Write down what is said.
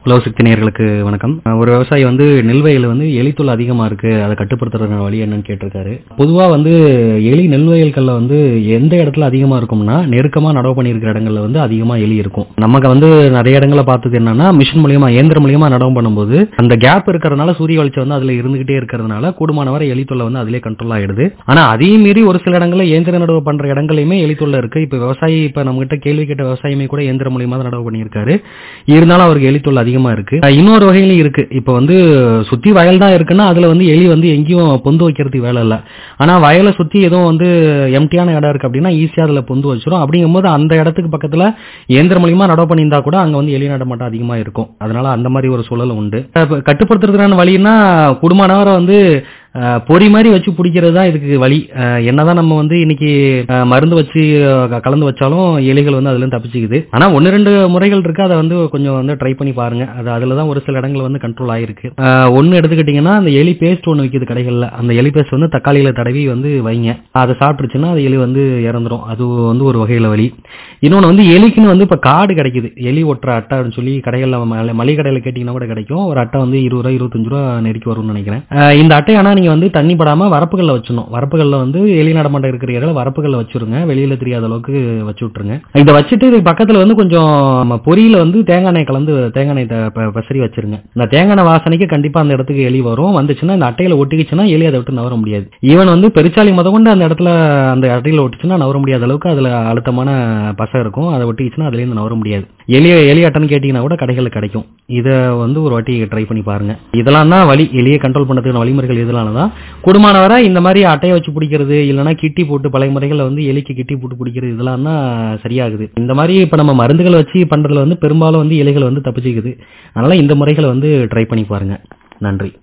hello சக்தி நேயர்களுக்கு வணக்கம் ஒரு விவசாயி வந்து நெல் வயல்ல வந்து எலித்தொல்லை அதிகமா இருக்கு அதை கட்டுப்படுத்துறதுக்கான வழி என்னன்னு கேட்டிருக்காரு பொதுவா வந்து எலி நெல் வயல்கள்ல வந்து எந்த இடத்துல அதிகமா இருக்கும்னா நெருக்கமா நடவு பண்ணியிருக்கிற இடங்கள்ல வந்து அதிகமா எலி இருக்கும் நமக்கு வந்து நிறைய இடங்கள்ல பார்த்தது என்னன்னா மிஷின் மூலியமா இயந்திரம் மூலியமா நடவு பண்ணும்போது அந்த கேப் இருக்கிறதுனால சூரிய வெளிச்சம் வந்து அதுல இருந்துகிட்டே இருக்கிறதுனால கூடுமான வரை எலி தொல்லை வந்து அதிலே கண்ட்ரோல் ஆயிடுது ஆனா அதையும் மீறி ஒரு சில இடங்கள்ல இயந்திர நடவு பண்ற இடங்களையுமே எலி தொல்லை இருக்கு இப்ப விவசாயி இப்ப நம்ம கிட்ட கேள்வி கேட்ட விவசாயமே கூட இயந்திரம் மூலியமா தான் நடவு பண்ணியிருக்காரு இருந்தாலும் அவருக்கு எலி தொல்லை அதிகமா இருக்கு அஹ் இன்னொரு வகையிலும் இருக்கு இப்ப வந்து சுத்தி வயல் தான் இருக்குன்னா அதுல வந்து எலி வந்து எங்கேயும் பொந்து வைக்கிறதுக்கு வேலை இல்ல ஆனா வயலை சுத்தி எதுவும் வந்து எம்டியான இடம் இருக்கு அப்படின்னா ஈஸியா அதுல பொந்து வச்சிரும் அப்படிங்கும்போது அந்த இடத்துக்கு பக்கத்துல இயந்திரம் மூலியமா நடவு பண்ணியிருந்தா கூட அங்க வந்து எலி நடமாட்டம் அதிகமா இருக்கும் அதனால அந்த மாதிரி ஒரு சூழல் உண்டு இப்ப கட்டுப்படுத்துறதுக்கான வழின்னா குடும்பமானவரை வந்து அஹ், பொறி மாதிரி வச்சு பிடிக்கிறது தான் இதுக்கு வழி அஹ், என்னதான் நம்ம வந்து இன்னைக்கு அஹ், மருந்து வச்சு அஹ், கலந்து வச்சாலும் எலிகள் வந்து அதுல இருந்து தப்பிச்சுக்குது ஆனா ஒன்னு ரெண்டு முறைகள் இருக்கு அதை வந்து கொஞ்சம் வந்து ட்ரை பண்ணி பாருங்க அது அதுல தான் ஒரு சில இடங்கள் வந்து கண்ட்ரோல் ஆயிருக்கு அஹ், ஒண்ணு எடுத்துக்கிட்டீங்கன்னா அந்த எலி பேஸ்ட் ஒன்று விற்கிது கடைகள்ல அந்த எலி பேஸ்ட் வந்து தக்காளியில தடவி வந்து வைங்க அதை சாப்பிட்டுருச்சுன்னா அது எலி வந்து இறந்துரும் அது வந்து ஒரு வகையில வழி இன்னொன்னு வந்து எலிக்குன்னு வந்து இப்ப கார்டு கிடைக்குது எலி ஒட்டுற அட்டை அப்படின்னு சொல்லி கடைகள்ல ம- மளிகை கடையில கேட்டீங்கன்னா கூட கிடைக்கும் ஒரு அட்டை வந்து இருபது ரூபா இருபத்தஞ்சு ரூபா நெருக்கி வரும்னு நினைக்கிறேன் அஹ் இந்த அட்டை ஆனா நீங்க வந்து தண்ணி படாம வரப்புகள்ல வச்சிடணும் வரப்புகள்ல வந்து எலி நடமாட்டம் இருக்கிற இடத்துல வரப்புகள்ல வச்சிருங்க வெளியில தெரியாத அளவுக்கு வச்சு விட்டுருங்க இதை வச்சுட்டு இதுக்கு பக்கத்துல வந்து கொஞ்சம் நம்ம பொரியில வந்து தேங்காய் எண்ணெய் கலந்து தேங்காய் எண்ணெய் த- ப- பசறி வச்சிருங்க இந்த தேங்காய் எண்ணெய் வாசனைக்கு கண்டிப்பா அந்த இடத்துக்கு எலி வரும் வந்துச்சுன்னா இந்த அட்டையில ஒட்டிக்கிச்சுன்னா எலி அதை விட்டு நவர முடியாது ஈவன் வந்து பெருச்சாளி முத கொண்டு அந்த இடத்துல அந்த அட்டையில ஒட்டிச்சுன்னா நவர முடியாத அளவுக்கு அதுல அழுத்தமான பசை இருக்கும் அதை ஒட்டிக்கிச்சுன்னா அதுல இருந்து நவர முடியாது எலி எலி அட்டைன்னு கேட்டீங்கன்னா கூட கடைகள்ல கிடைக்கும் இதை வந்து ஒரு வாட்டி ட்ரை பண்ணி பாருங்க இதெல்லாம் தான் வழி எலியை கண்ட்ரோல் பண்றதுக்கான வழிமுறைகள் இதெல்லாம் தான் கூடுமான வரை இந்த மாதிரி அட்டையை வச்சு பிடிக்கிறது இல்லைன்னா கிட்டி போட்டு பழைய முறைகள்ல வந்து எலிக்கு கிட்டி போட்டு பிடிக்கிறது இதெல்லாம் தான் சரியாகுது இந்த மாதிரி இப்ப நம்ம மருந்துகள் வச்சு பண்றதுல வந்து பெரும்பாலும் வந்து இலைகள் வந்து தப்பிச்சுக்குது அதனால இந்த முறைகளை வந்து ட்ரை பண்ணி பாருங்க நன்றி